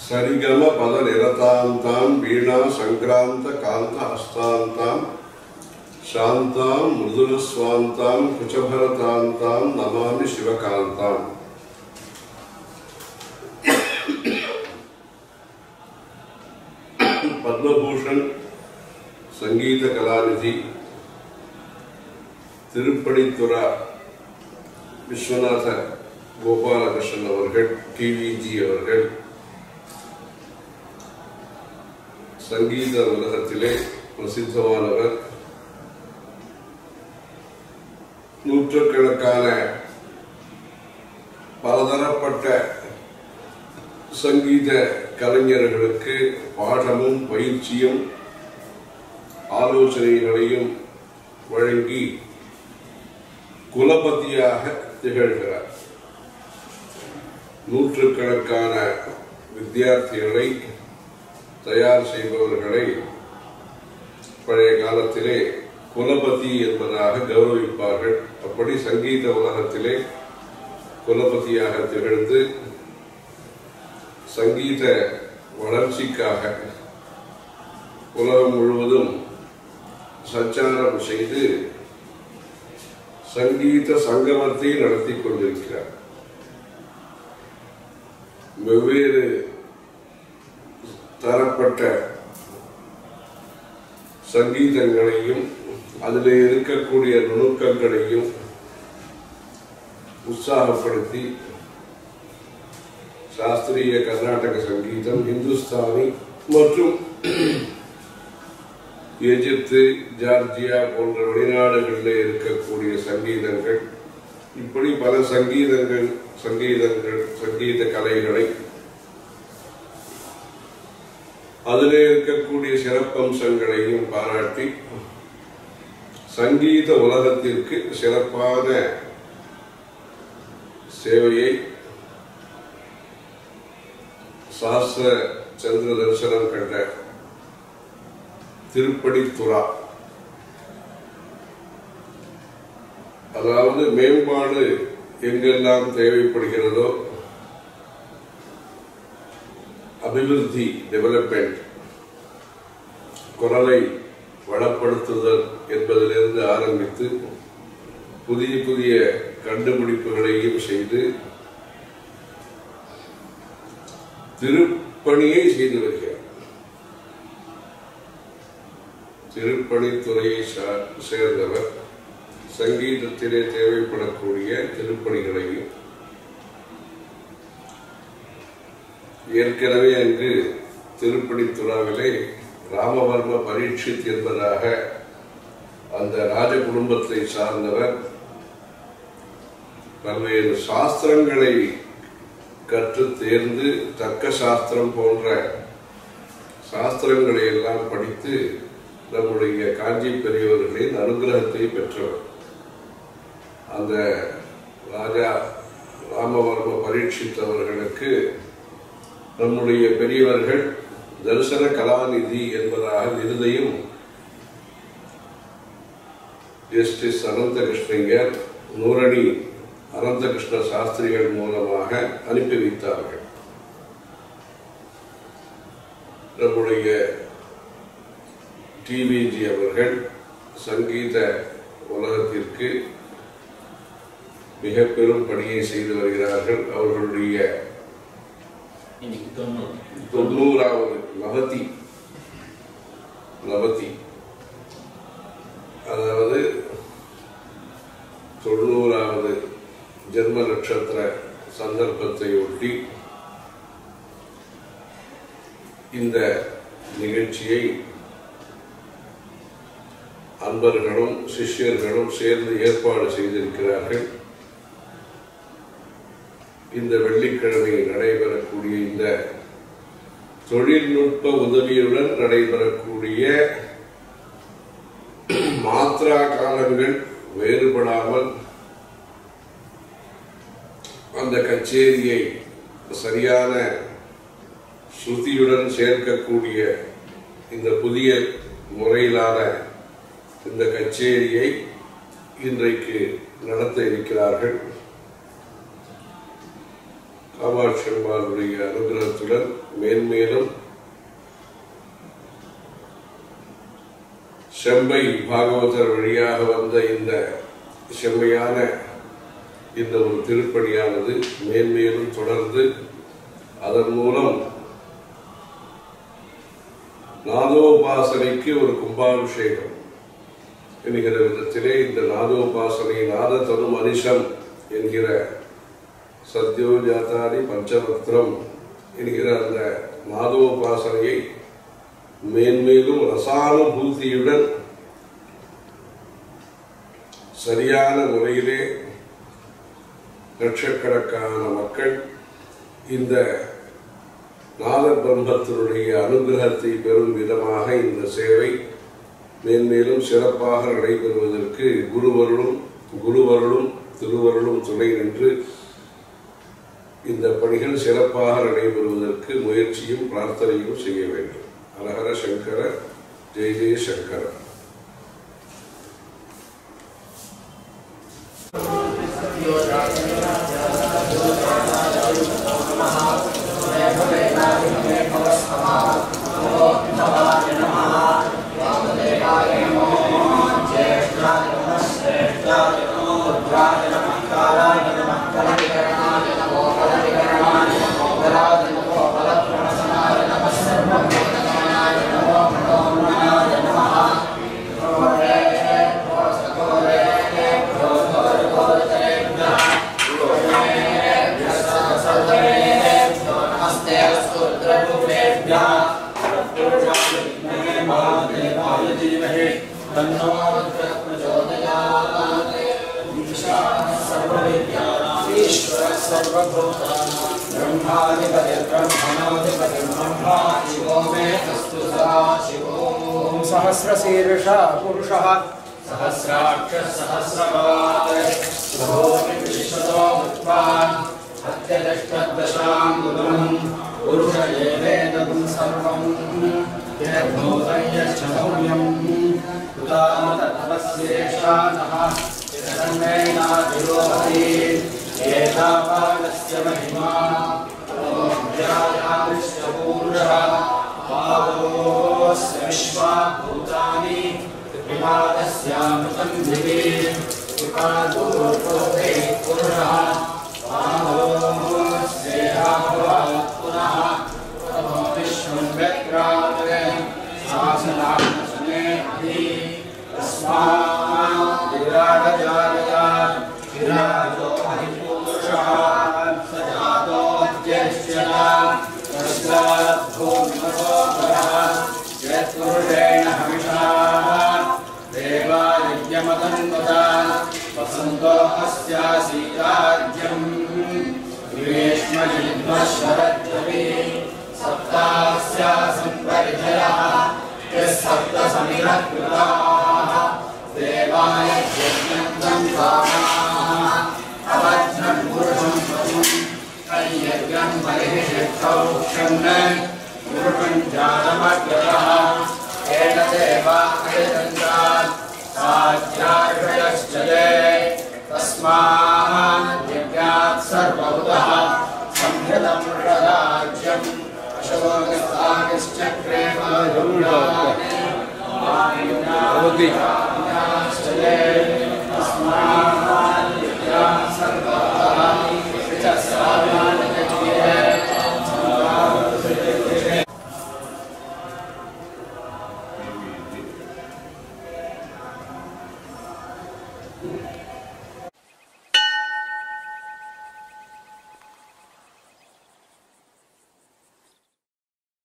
சரிகம பத நிரதாந்தாம் வீணா சங்கிராந்த காந்த ஹஸ்தாந்தாம் சாந்தாம் மிருதுல ஸ்வாந்தாம் குச்சபரதாந்தாம் நமாமி சிவகாந்தாம் பத்மபூஷன் சங்கீத கலாநிதி திருப்பணித்துறா விஸ்வநாத கோபாலகிருஷ்ணன் அவர்கள் டிவிஜி அவர்கள் சங்கீத உலகத்திலே பிரசித்தமானவர் நூற்றுக்கணக்கான பலதரப்பட்ட சங்கீத கலைஞர்களுக்கு பாடமும் பயிற்சியும் ஆலோசனைகளையும் வழங்கி குலபதியாக திகழ்கிறார் நூற்றுக்கணக்கான வித்தியார்த்திகளை தயார் செய்பவர்களை பழைய காலத்திலே குலபதி என்பதாக கௌரவிப்பார்கள் அப்படி சங்கீத உலகத்திலே குலபதியாக திகழ்ந்து சங்கீத வளர்ச்சிக்காக உலகம் முழுவதும் சஞ்சாரம் செய்து சங்கீத சங்கமத்தை நடத்தி கொண்டிருக்கிறார் வெவ்வேறு தரப்பட்ட சங்கீதங்களையும் அதில் இருக்கக்கூடிய நுணுக்கங்களையும் உற்சாகப்படுத்தி சாஸ்திரிய கர்நாடக சங்கீதம் இந்துஸ்தானி மற்றும் எகிப்து ஜார்ஜியா போன்ற வெளிநாடுகளில் இருக்கக்கூடிய சங்கீதங்கள் இப்படி பல சங்கீதங்கள் சங்கீதங்கள் சங்கீத கலைகளை அதிலே இருக்கக்கூடிய சிறப்பம்சங்களையும் பாராட்டி சங்கீத உலகத்திற்கு சிறப்பான சேவையை சாஸ்திர சந்திர தரிசனம் கண்ட திருப்படித்துறா அதாவது மேம்பாடு எங்கெல்லாம் தேவைப்படுகிறதோ அபிவிருத்தி டெவலப்மெண்ட் குரலை வளப்படுத்துதல் என்பதிலிருந்து ஆரம்பித்து புதிய புதிய கண்டுபிடிப்புகளையும் செய்து திருப்பணியை செய்து வருகிறார் திருப்பணித்துறையை சா- சேர்ந்தவர் சங்கீதத்திலே தேவைப்படக்கூடிய திருப்பணிகளையும் ஏற்கனவே அங்கு திருப்பணித்துறாவிலே ராமவர்ம பரீட்சித் என்பதாக அந்த ராஜ குடும்பத்தை சார்ந்தவர் பல்வேறு சாஸ்திரங்களை கற்று தேர்ந்து தர்க்க சாஸ்திரம் போன்ற சாஸ்திரங்களை எல்லாம் படித்து நம்முடைய காஞ்சி பெரியவர்களின் அனுகிரகத்தை பெற்றவர் அந்த ராஜா ராமவர்ம பரீட்சித் அவர்களுக்கு நம்முடைய பெரியவர்கள் தரிசன கலாநிதி என்பதாக விருதையும் ஜஸ்டிஸ் அனந்தகிருஷ்ணய்யர் நூரணி அனந்தகிருஷ்ண சாஸ்திரிகள் மூலமாக அனுப்பி வைத்தார்கள் நம்முடைய டிவிஜி அவர்கள் சங்கீத உலகத்திற்கு மிக பெரும் பணியை செய்து வருகிறார்கள் அவர்களுடைய இன்னைக்கு தொண்ணூறு தொண்ணூறாவது நவதி நவதி அதாவது தொண்ணூறாவது ஜென்ம நட்சத்திர சந்தர்ப்பத்தை ஒட்டி இந்த நிகழ்ச்சியை அன்பர்களும் சிஷ்யர்களும் சேர்ந்து ஏற்பாடு செய்திருக்கிறார்கள் இந்த வெள்ளிக்கிழமை நடைபெறக்கூடிய இந்த தொழில்நுட்ப உதவியுடன் நடைபெறக்கூடிய மாத்ரா காலங்கள் வேறுபடாமல் அந்த கச்சேரியை சரியான ஸ்ருதியுடன் சேர்க்கக்கூடிய இந்த புதிய முறையிலான இந்த கச்சேரியை இன்றைக்கு நடத்த இருக்கிறார்கள் காமாட்சி அம்மாளுடைய அனுகிரகத்துடன் மேன்மேலும் செம்பை பாகவதர் வழியாக வந்த இந்த செம்மையான இந்த ஒரு திருப்பணியானது மேன்மேலும் தொடர்ந்து அதன் மூலம் நாதோபாசனைக்கு ஒரு கும்பாபிஷேகம் என்கிற விதத்திலே இந்த நாதோபாசனை நாத தனு மனிஷம் என்கிற சத்யோஜாதாரி பஞ்சபத்திரம் என்கிற அந்த நாதோபாசனையை மேன்மேலும் ரசானுபூதியுடன் சரியான முறையிலே லட்சக்கணக்கான மக்கள் இந்த நாத பிரம்மத்தினுடைய அனுகிரகத்தை பெறும் விதமாக இந்த சேவை மேன்மேலும் சிறப்பாக நடைபெறுவதற்கு குருவருளும் குருவருளும் திருவருளும் துணை நின்று இந்த பணிகள் சிறப்பாக நடைபெறுவதற்கு முயற்சியும் பிரார்த்தனையும் செய்ய வேண்டும் ஹரஹர சங்கர ஜெய ஜெய சங்கர ॐ सहस्रशीर्षः पुरुषः सहस्राक्षसहस्रपात् विश्वतो उत्पान् अत्यदष्टदशाङ्गुलम् पुरुष एवेदं सर्वं यद्भूतं यश्च सौम्यम् उदामतत्वस्येषानः तन्मेनाधिरोहति एतावानस्य महिमा ॐ पादोऽस्य विश्वाभूतानि विपादस्यामृतं दिवे विपादोर्भोगे पुरुषः पादोस्येहाभवात् पुनः तमो विश्वं व्यक्रामय शासनात्मसने अधि तस्मात् विराटजागतात् विराजो अधिपुरुषः स जातोऽध्यक्ष्यता यत्पुरुषेण हविषाः देवायज्ञमतन्वता वसन्तो अस्यासीराज्यम् विवेश्मजिह्मशरद्रवि सप्तास्यासन् परिधयः यः सप्तसमिरः कृताः देवाय यज्ञं कामाः अवध्नं पुरुषं पशुम् यज्ञं परिहिष्ठौ क्षण्णन् पुरुषं जातमग्रतः येन देवा अयतन्त्रात् साध्यार्षयश्च ये तस्मात् यज्ञात् सर्वभूतः संहृतं राज्यम् अशोकस्तानिश्चक्रे मायुण्डानि